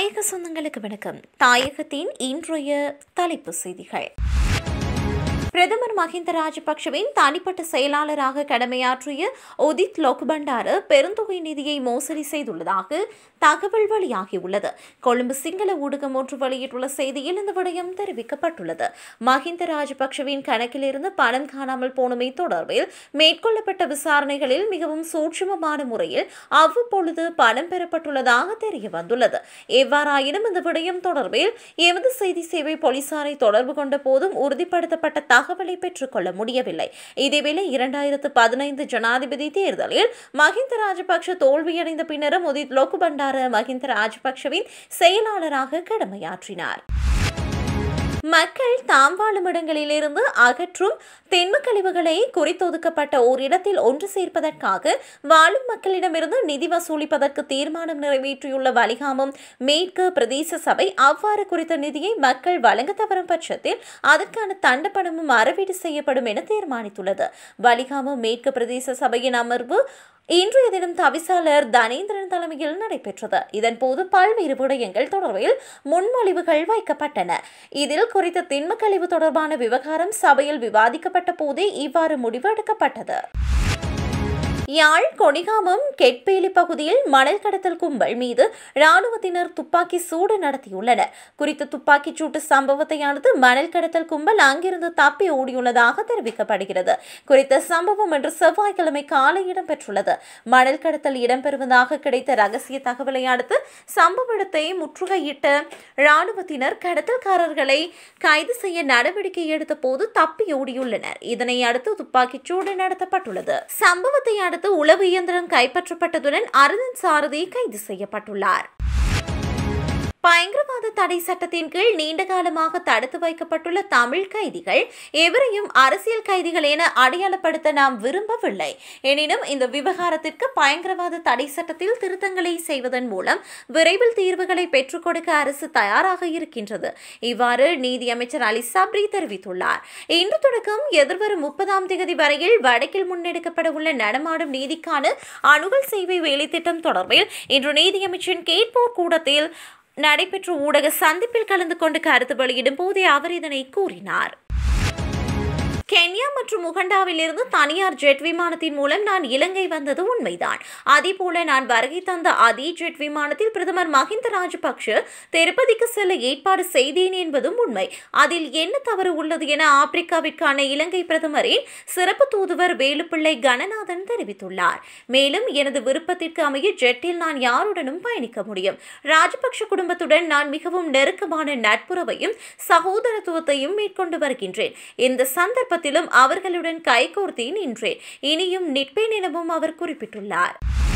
தாயக சொந்தங்களுக்கு வணக்கம் தாயகத்தின் இன்றைய தலைப்பு செய்திகள் பிரதமர் மஹிந்த ராஜபக்ஷவின் தனிப்பட்ட செயலாளராக கடமையாற்றிய உதித் லோக்பண்டார பெருந்தொகை நிதியை மோசடி செய்துள்ளதாக தகவல் வெளியாகியுள்ளது கொழும்பு சிங்கள ஊடகம் ஒன்று வெளியிட்டுள்ள செய்தியில் இந்த விடயம் தெரிவிக்கப்பட்டுள்ளது மஹிந்த ராஜபக்ஷவின் கணக்கிலிருந்து பணம் காணாமல் போனமை தொடர்பில் மேற்கொள்ளப்பட்ட விசாரணைகளில் மிகவும் சூட்சுமமான முறையில் அவ்வப்பொழுது பணம் பெறப்பட்டுள்ளதாக தெரிய வந்துள்ளது எவ்வாறாயினும் இந்த விடயம் தொடர்பில் எமது செய்தி சேவை போலீசாரை தொடர்பு கொண்ட போதும் உறுதிப்படுத்தப்பட்ட தகவலை பெற்றுக்கொள்ள முடியவில்லை இதேவேளை இரண்டாயிரத்து பதினைந்து ஜனாதிபதி தேர்தலில் மஹிந்த ராஜபக்ஷ தோல்வியடைந்த பின்னரும் உதித் லோகுபண்டார மஹிந்த ராஜபக்ஷவின் செயலாளராக கடமையாற்றினார் மக்கள் தாம் வாழும் இடங்களிலிருந்து அகற்றும் தென்ம கழிவுகளை குறித்தொதுக்கப்பட்ட ஓரிடத்தில் ஒன்று சேர்ப்பதற்காக வாழும் மக்களிடமிருந்து நிதி வசூலிப்பதற்கு தீர்மானம் நிறைவேற்றியுள்ள வலிகாமம் மேற்கு பிரதேச சபை அவ்வாறு குறித்த நிதியை மக்கள் வழங்க தவறும் பட்சத்தில் அதற்கான தண்டப்பணமும் அறவீடு செய்யப்படும் என தீர்மானித்துள்ளது வலிகாமம் மேற்கு பிரதேச சபையின் அமர்வு இன்றைய தினம் தவிசாளர் தனேந்திரன் தலைமையில் நடைபெற்றது இதன்போது பல்வேறு விடயங்கள் தொடர்பில் முன்மொழிவுகள் வைக்கப்பட்டன இதில் குறித்த திண்ம கழிவு தொடர்பான விவகாரம் சபையில் விவாதிக்கப்பட்ட போதே இவ்வாறு முடிவு எடுக்கப்பட்டது யாழ் கொடிகாமம் கெட்பேலி பகுதியில் மணல் கடத்தல் கும்பல் மீது ராணுவத்தினர் துப்பாக்கி சூடு நடத்தியுள்ளனர் குறித்த துப்பாக்கிச் சூட்டு சம்பவத்தை அடுத்து மணல் கடத்தல் கும்பல் அங்கிருந்து தப்பி ஓடியுள்ளதாக தெரிவிக்கப்படுகிறது குறித்த சம்பவம் இன்று செவ்வாய்க்கிழமை காலை இடம்பெற்றுள்ளது மணல் கடத்தல் இடம்பெறுவதாக கிடைத்த ரகசிய தகவலை அடுத்து சம்பவ இடத்தை முற்றுகையிட்ட ராணுவத்தினர் கடத்தல்காரர்களை கைது செய்ய நடவடிக்கை எடுத்த போது தப்பி ஓடியுள்ளனர் இதனை அடுத்து துப்பாக்கிச் சூடு நடத்தப்பட்டுள்ளது சம்பவத்தை அடுத்து உளவு இயந்திரம் கைப்பற்றப்பட்டதுடன் அருணன் சாரதி கைது செய்யப்பட்டுள்ளார் பயங்கரவாத தடை சட்டத்தின் கீழ் நீண்ட காலமாக தடுத்து வைக்கப்பட்டுள்ள தமிழ் கைதிகள் எவரையும் அரசியல் கைதிகள் என அடையாளப்படுத்த நாம் விரும்பவில்லை எனினும் இந்த விவகாரத்திற்கு பயங்கரவாத தடை சட்டத்தில் திருத்தங்களை செய்வதன் மூலம் விரைவில் தீர்வுகளை பெற்றுக் கொடுக்க அரசு தயாராக இருக்கின்றது இவ்வாறு நீதியமைச்சர் அலி சப்ரி தெரிவித்துள்ளார் இன்று தொடக்கம் எதிர்வரும் முப்பதாம் தேதி வரையில் வடக்கில் முன்னெடுக்கப்பட உள்ள நடமாடும் நீதிக்கான அணுகல் சேவை வேலைத்திட்டம் தொடர்பில் இன்று நீதியமைச்சரின் கேட்போர் கூடத்தில் நடைபெற்ற ஊடக சந்திப்பில் கலந்து கொண்டு கருத்து வெளியிடும் போதே அவர் இதனை கூறினார் கென்யா மற்றும் உகண்டாவில் இருந்து தனியார் ஜெட் விமானத்தின் மூலம் நான் இலங்கை வந்தது உண்மைதான் அதேபோல நான் வருகை தந்த அதே ஜெட் விமானத்தில் பிரதமர் மஹிந்த ராஜபக்ஷ திருப்பதிக்கு செல்ல ஏற்பாடு செய்தேன் என்பதும் உண்மை அதில் என்ன தவறு உள்ளது என ஆப்பிரிக்காவிற்கான இலங்கை பிரதமரின் சிறப்பு தூதுவர் வேலுப்பிள்ளை கணநாதன் தெரிவித்துள்ளார் மேலும் எனது விருப்பத்திற்கு அமைய ஜெட்டில் நான் யாருடனும் பயணிக்க முடியும் ராஜபக்ஷ குடும்பத்துடன் நான் மிகவும் நெருக்கமான நட்புறவையும் சகோதரத்துவத்தையும் மேற்கொண்டு வருகின்றேன் இந்த சந்தர்ப்பத்தில் சந்தர்ப்பத்திலும் அவர்களுடன் கைகோர்த்தி நின்றேன் இனியும் நிற்பேன் எனவும் அவர் குறிப்பிட்டுள்ளார்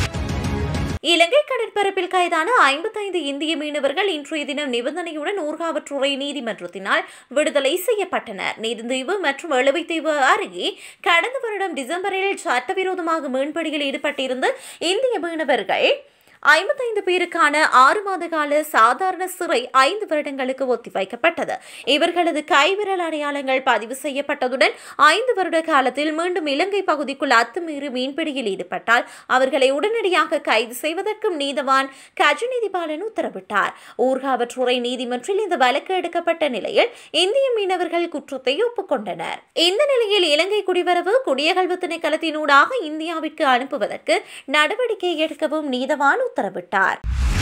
இலங்கை கடற்பரப்பில் கைதான ஐம்பத்தைந்து இந்திய மீனவர்கள் இன்றைய தினம் நிபந்தனையுடன் ஊர்காவற்றுறை நீதிமன்றத்தினால் விடுதலை செய்யப்பட்டனர் நெடுந்தீவு மற்றும் எழுவைத்தீவு அருகே கடந்த வருடம் டிசம்பரில் சட்டவிரோதமாக மீன்பிடியில் ஈடுபட்டிருந்த இந்திய மீனவர்கள் ஐம்பத்தைந்து பேருக்கான ஆறு மாத கால சாதாரண சிறை ஐந்து வருடங்களுக்கு ஒத்திவைக்கப்பட்டது இவர்களது கைவிரல் அடையாளங்கள் பதிவு செய்யப்பட்டதுடன் ஐந்து வருட காலத்தில் மீண்டும் இலங்கை பகுதிக்குள் அத்துமீறி மீன்பிடியில் ஈடுபட்டால் அவர்களை உடனடியாக கைது செய்வதற்கும் நீதவான் கஜநிதி பாலன் உத்தரவிட்டார் ஊர்காவற்றுறை நீதிமன்றில் இந்த வழக்கு எடுக்கப்பட்ட நிலையில் இந்திய மீனவர்கள் குற்றத்தை ஒப்புக்கொண்டனர் இந்த நிலையில் இலங்கை குடிவரவு குடியகல்வு திணைக்களத்தினூடாக இந்தியாவிற்கு அனுப்புவதற்கு நடவடிக்கை எடுக்கவும் நீதவான் உத்தரவிட்டார்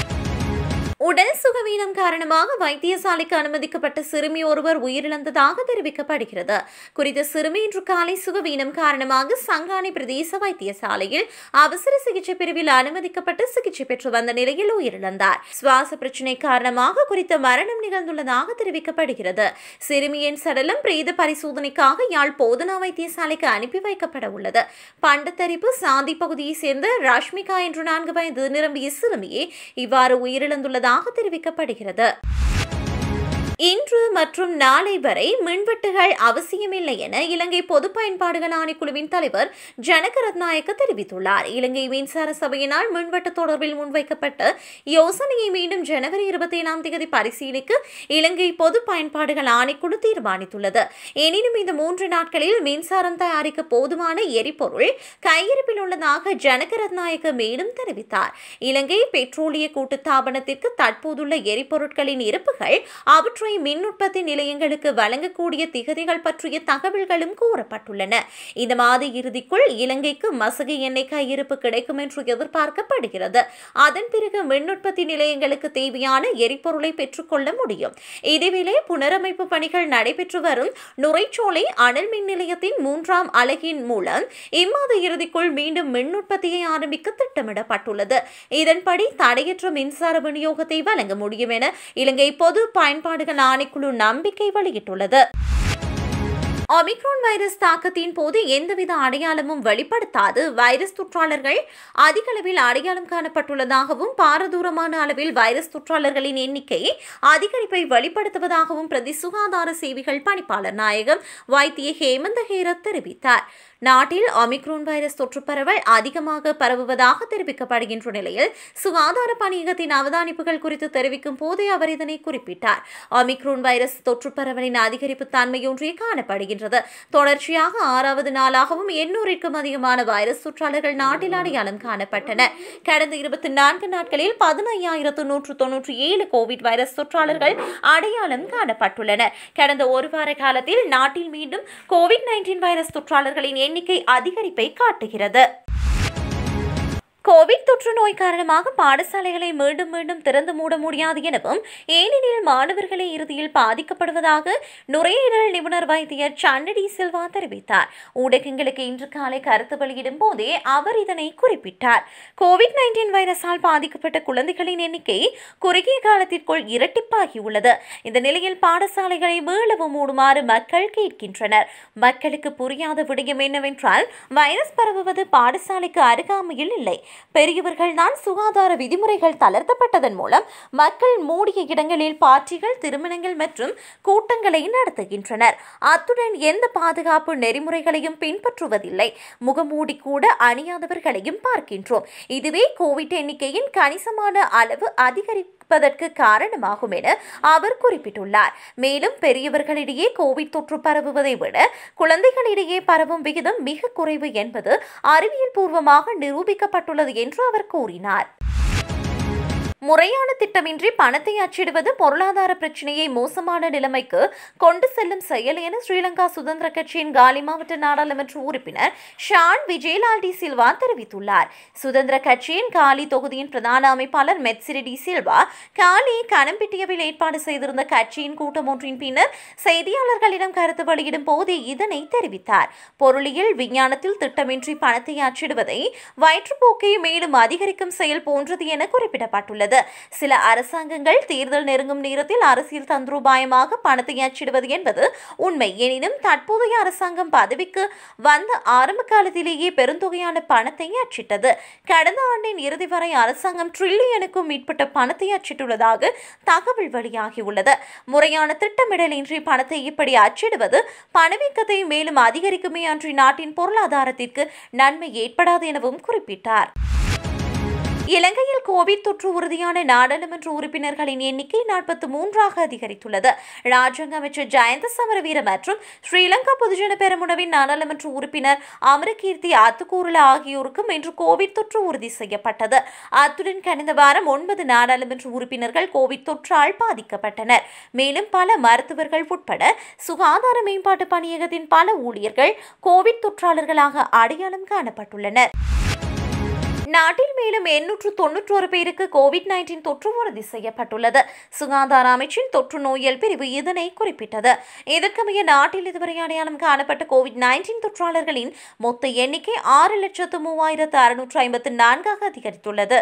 உடல் சுகவீனம் காரணமாக வைத்தியசாலைக்கு அனுமதிக்கப்பட்ட சிறுமி ஒருவர் உயிரிழந்ததாக தெரிவிக்கப்படுகிறது குறித்த சிறுமி இன்று காலை சுகவீனம் காரணமாக சங்கானை பிரதேச வைத்தியசாலையில் அவசர சிகிச்சை பிரிவில் அனுமதிக்கப்பட்டு சிகிச்சை பெற்று வந்த நிலையில் உயிரிழந்தார் சுவாச பிரச்சினை காரணமாக குறித்த மரணம் நிகழ்ந்துள்ளதாக தெரிவிக்கப்படுகிறது சிறுமியின் சடலம் பிரேத பரிசோதனைக்காக யாழ் போதனா வைத்தியசாலைக்கு அனுப்பி வைக்கப்பட உள்ளது பண்டத்தரிப்பு சாந்தி பகுதியை சேர்ந்த ரஷ்மிகா என்ற நான்கு வயது நிரம்பிய சிறுமியே இவ்வாறு உயிரிழந்துள்ளதாக தெரிவிக்கப்படுகிறது இன்று மற்றும் நாளை வரை மின்வெட்டுகள் அவசியமில்லை என இலங்கை பொது பயன்பாடுகள் ஆணைக்குழுவின் தலைவர் ஜனக ரத்நாயக்க தெரிவித்துள்ளார் இலங்கை மின்சார சபையினால் மின்வெட்டு தொடர்பில் முன்வைக்கப்பட்ட யோசனையை மீண்டும் ஜனவரி இருபத்தி ஏழாம் தேதி பரிசீலிக்க இலங்கை பொது பயன்பாடுகள் ஆணைக்குழு தீர்மானித்துள்ளது எனினும் இந்த மூன்று நாட்களில் மின்சாரம் தயாரிக்க போதுமான எரிபொருள் கையிருப்பில் உள்ளதாக ஜனக ரத்நாயக்க மேலும் தெரிவித்தார் இலங்கை பெட்ரோலிய கூட்டுத்தாபனத்திற்கு தற்போதுள்ள எரிபொருட்களின் இருப்புகள் அவற்றை மின் உற்பத்தி நிலையங்களுக்கு வழங்கக்கூடிய திகதிகள் பற்றிய தகவல்களும் கூறப்பட்டுள்ளன இந்த மாத இறுதிக்குள் இலங்கைக்கு மசகு எண்ணெய் கையிருப்பு கிடைக்கும் என்று எதிர்பார்க்கப்படுகிறது அதன் பிறகு மின் உற்பத்தி நிலையங்களுக்கு தேவையான எரிபொருளை பெற்றுக்கொள்ள முடியும் இதேவேளை புனரமைப்பு பணிகள் நடைபெற்று வரும் நுரைச்சோலை அனல் மின் நிலையத்தின் மூன்றாம் அலகின் மூலம் இம்மாத இறுதிக்குள் மீண்டும் மின் உற்பத்தியை ஆரம்பிக்க திட்டமிடப்பட்டுள்ளது இதன்படி தடையற்ற மின்சார விநியோகத்தை வழங்க முடியும் என இலங்கை பொது பயன்பாடுகள் ஆணைக்குழு நம்பிக்கை வெளியிட்டுள்ளது ஒமிக்ரான் வைரஸ் தாக்கத்தின் போது எந்தவித அடையாளமும் வெளிப்படுத்தாது வைரஸ் தொற்றாளர்கள் அதிக அளவில் அடையாளம் காணப்பட்டுள்ளதாகவும் பாரதூரமான அளவில் வைரஸ் தொற்றாளர்களின் எண்ணிக்கை அதிகரிப்பை வெளிப்படுத்துவதாகவும் பிரதி சுகாதார சேவைகள் பணிப்பாளர் நாயகம் வைத்திய ஹேமந்த ஹேரத் தெரிவித்தார் நாட்டில் ஒமிக்ரோன் வைரஸ் தொற்று பரவல் அதிகமாக பரவுவதாக தெரிவிக்கப்படுகின்ற நிலையில் சுகாதார பணியகத்தின் அவதானிப்புகள் குறித்து தெரிவிக்கும் போதே அவர் இதனை குறிப்பிட்டார் ஒமிக்ரோன் வைரஸ் தொற்று பரவலின் அதிகரிப்பு தன்மையொன்றே காணப்படுகின்றது தொடர்ச்சியாக ஆறாவது நாளாகவும் எண்ணூறிற்கும் அதிகமான வைரஸ் தொற்றாளர்கள் நாட்டில் அடையாளம் காணப்பட்டனர் கடந்த இருபத்தி நான்கு நாட்களில் பதினையாயிரத்து நூற்று தொன்னூற்றி ஏழு கோவிட் வைரஸ் தொற்றாளர்கள் அடையாளம் காணப்பட்டுள்ளனர் கடந்த ஒரு வார காலத்தில் நாட்டில் மீண்டும் கோவிட் நைன்டீன் வைரஸ் தொற்றாளர்களின் எண்ணிக்கை அதிகரிப்பை காட்டுகிறது கோவிட் தொற்று நோய் காரணமாக பாடசாலைகளை மீண்டும் மீண்டும் திறந்து மூட முடியாது எனவும் ஏனெனில் மாணவர்களே இறுதியில் பாதிக்கப்படுவதாக நுரையீரல் நிபுணர் வைத்தியர் சண்டடி சில்வா தெரிவித்தார் ஊடகங்களுக்கு இன்று காலை கருத்து வெளியிடும் போதே அவர் இதனை குறிப்பிட்டார் கோவிட் நைன்டீன் வைரஸால் பாதிக்கப்பட்ட குழந்தைகளின் எண்ணிக்கை குறுகிய காலத்திற்குள் இரட்டிப்பாகியுள்ளது இந்த நிலையில் பாடசாலைகளை மீளவும் மூடுமாறு மக்கள் கேட்கின்றனர் மக்களுக்கு புரியாத விடயம் என்னவென்றால் வைரஸ் பரவுவது பாடசாலைக்கு அருகாமையில் இல்லை பெரியவர்கள் தான் சுகாதார விதிமுறைகள் தளர்த்தப்பட்டதன் மூலம் மக்கள் மூடிய இடங்களில் பார்ட்டிகள் திருமணங்கள் மற்றும் கூட்டங்களை நடத்துகின்றனர் அத்துடன் எந்த பாதுகாப்பு நெறிமுறைகளையும் பின்பற்றுவதில்லை முகமூடி கூட அணியாதவர்களையும் பார்க்கின்றோம் இதுவே கோவிட் எண்ணிக்கையின் கணிசமான அளவு அதிகரிப்பதற்கு காரணமாகும் என அவர் குறிப்பிட்டுள்ளார் மேலும் பெரியவர்களிடையே கோவிட் தொற்று பரவுவதை விட குழந்தைகளிடையே பரவும் விகிதம் மிக குறைவு என்பது அறிவியல் பூர்வமாக நிரூபிக்கப்பட்டுள்ளது என்று அவர் கூறினார் முறையான திட்டமின்றி பணத்தை அச்சிடுவது பொருளாதார பிரச்சினையை மோசமான நிலைமைக்கு கொண்டு செல்லும் செயல் என ஸ்ரீலங்கா சுதந்திர கட்சியின் காலி மாவட்ட நாடாளுமன்ற உறுப்பினர் ஷான் விஜயலால் டி சில்வா தெரிவித்துள்ளார் சுதந்திர கட்சியின் காலி தொகுதியின் பிரதான அமைப்பாளர் மெட்சிரி டி சில்வா காலி கனம்பிட்டியவில் ஏற்பாடு செய்திருந்த கட்சியின் கூட்டம் ஒன்றின் பின்னர் செய்தியாளர்களிடம் கருத்து வெளியிடும் போதே இதனை தெரிவித்தார் பொருளியல் விஞ்ஞானத்தில் திட்டமின்றி பணத்தை அச்சிடுவதை வயிற்றுப்போக்கை மேலும் அதிகரிக்கும் செயல் போன்றது என குறிப்பிடப்பட்டுள்ளது சில அரசாங்கங்கள் தேர்தல் நெருங்கும் நேரத்தில் அரசியல் தந்திரோபாயமாக பணத்தை அச்சிடுவது என்பது உண்மை எனினும் தற்போதைய அரசாங்கம் பதவிக்கு வந்த ஆரம்ப காலத்திலேயே பெருந்தொகையான பணத்தை அச்சிட்டது கடந்த ஆண்டின் இறுதி வரை அரசாங்கம் ட்ரில்லியனுக்கும் மேற்பட்ட பணத்தை அச்சிட்டுள்ளதாக தகவல் வெளியாகியுள்ளது முறையான திட்டமிடலின்றி பணத்தை இப்படி அச்சிடுவது பணவீக்கத்தை மேலும் அதிகரிக்குமே அன்றி நாட்டின் பொருளாதாரத்திற்கு நன்மை ஏற்படாது எனவும் குறிப்பிட்டார் இலங்கையில் கோவிட் தொற்று உறுதியான நாடாளுமன்ற உறுப்பினர்களின் எண்ணிக்கை நாற்பத்தி மூன்றாக அதிகரித்துள்ளது ராஜாங்க அமைச்சர் ஜெயந்த சமரவீர மற்றும் ஸ்ரீலங்கா பொதுஜன பெரமுனவின் நாடாளுமன்ற உறுப்பினர் அமரகீர்த்தி அத்துக்கூரல ஆகியோருக்கும் இன்று கோவிட் தொற்று உறுதி செய்யப்பட்டது அத்துடன் கடந்த வாரம் ஒன்பது நாடாளுமன்ற உறுப்பினர்கள் கோவிட் தொற்றால் பாதிக்கப்பட்டனர் மேலும் பல மருத்துவர்கள் உட்பட சுகாதார மேம்பாட்டு பணியகத்தின் பல ஊழியர்கள் கோவிட் தொற்றாளர்களாக அடையாளம் காணப்பட்டுள்ளனர் நாட்டில் மேலும் எண்ணூற்று தொன்னூற்றோரு பேருக்கு கோவிட் நைன்டீன் தொற்று உறுதி செய்யப்பட்டுள்ளது சுகாதார அமைச்சின் தொற்று நோயியல் பிரிவு இதனை குறிப்பிட்டது இதற்கமைய நாட்டில் இதுவரை அடையாளம் காணப்பட்ட கோவிட் நைன்டீன் தொற்றாளர்களின் மொத்த எண்ணிக்கை ஆறு லட்சத்து மூவாயிரத்து அறுநூற்று ஐம்பத்து நான்காக அதிகரித்துள்ளது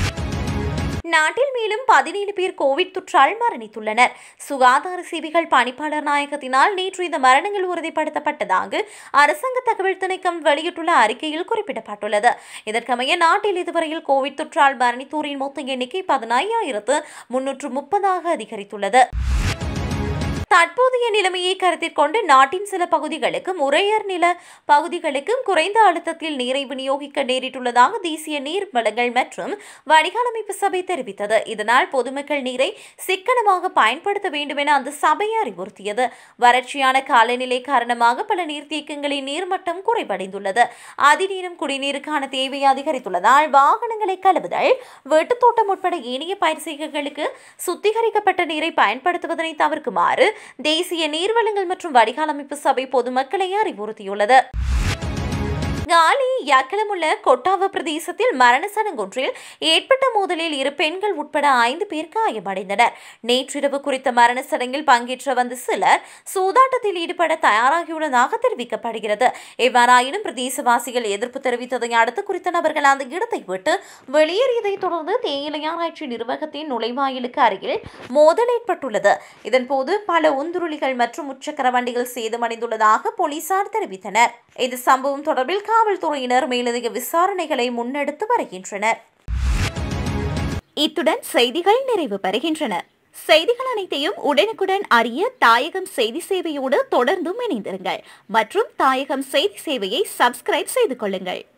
நாட்டில் மேலும் பதினேழு பேர் கோவிட் தொற்றால் மரணித்துள்ளனர் சுகாதார சேவைகள் பணிப்பாளர் நாயகத்தினால் நேற்று இந்த மரணங்கள் உறுதிப்படுத்தப்பட்டதாக அரசாங்க தகவல் திணைக்கம் வெளியிட்டுள்ள அறிக்கையில் குறிப்பிடப்பட்டுள்ளது இதற்கமைய நாட்டில் இதுவரையில் கோவிட் தொற்றால் மரணித்தோரின் மொத்த எண்ணிக்கை பதினையாயிரத்து முன்னூற்று முப்பதாக அதிகரித்துள்ளது தற்போதைய நிலைமையை கருத்தில் கொண்டு நாட்டின் சில பகுதிகளுக்கும் உறையர் நில பகுதிகளுக்கும் குறைந்த அழுத்தத்தில் நீரை விநியோகிக்க நேரிட்டுள்ளதாக தேசிய நீர் வளங்கள் மற்றும் வடிகாலமைப்பு சபை தெரிவித்தது இதனால் பொதுமக்கள் நீரை சிக்கனமாக பயன்படுத்த வேண்டும் என அந்த சபை அறிவுறுத்தியது வறட்சியான காலநிலை காரணமாக பல நீர்த்தேக்கங்களின் நீர்மட்டம் குறைவடைந்துள்ளது அதிநீரும் குடிநீருக்கான தேவை அதிகரித்துள்ளதால் வாகனங்களை கழுவுதல் வீட்டுத்தோட்டம் உட்பட ஏனைய பயிர் செய்கைகளுக்கு சுத்திகரிக்கப்பட்ட நீரை பயன்படுத்துவதனை தவிர்க்குமாறு தேசிய நீர்வளங்கள் மற்றும் வடிகாலமைப்பு சபை பொதுமக்களை அறிவுறுத்தியுள்ளது காலி யக்கலமுள்ள கொட்டாவ பிரதேசத்தில் மரண சடங்கொன்றில் ஏற்பட்ட மோதலில் இரு பெண்கள் உட்பட ஐந்து பேர் காயமடைந்தனர் நேற்றிரவு குறித்த மரண சடங்கில் பங்கேற்ற வந்த சிலர் சூதாட்டத்தில் ஈடுபட தயாராகியுள்ளதாக தெரிவிக்கப்படுகிறது எவ்வாறாயினும் பிரதேசவாசிகள் எதிர்ப்பு தெரிவித்ததை அடுத்து குறித்த நபர்கள் அந்த இடத்தை விட்டு வெளியேறியதை தொடர்ந்து தேயிலை ஆராய்ச்சி நிர்வாகத்தின் நுழைவாயிலுக்கு அருகில் மோதல் ஏற்பட்டுள்ளது இதன்போது பல உந்துருளிகள் மற்றும் முச்சக்கர வண்டிகள் சேதமடைந்துள்ளதாக போலீசார் தெரிவித்தனர் இந்த சம்பவம் தொடர்பில் காவல்துறையினர் மேலதிக விசாரணைகளை முன்னெடுத்து வருகின்றனர் இத்துடன் செய்திகள் நிறைவு பெறுகின்றன செய்திகள் அனைத்தையும் உடனுக்குடன் அறிய தாயகம் செய்தி சேவையோடு தொடர்ந்தும் இணைந்திருங்கள் மற்றும் தாயகம் செய்தி சேவையை சப்ஸ்கிரைப் செய்து கொள்ளுங்கள்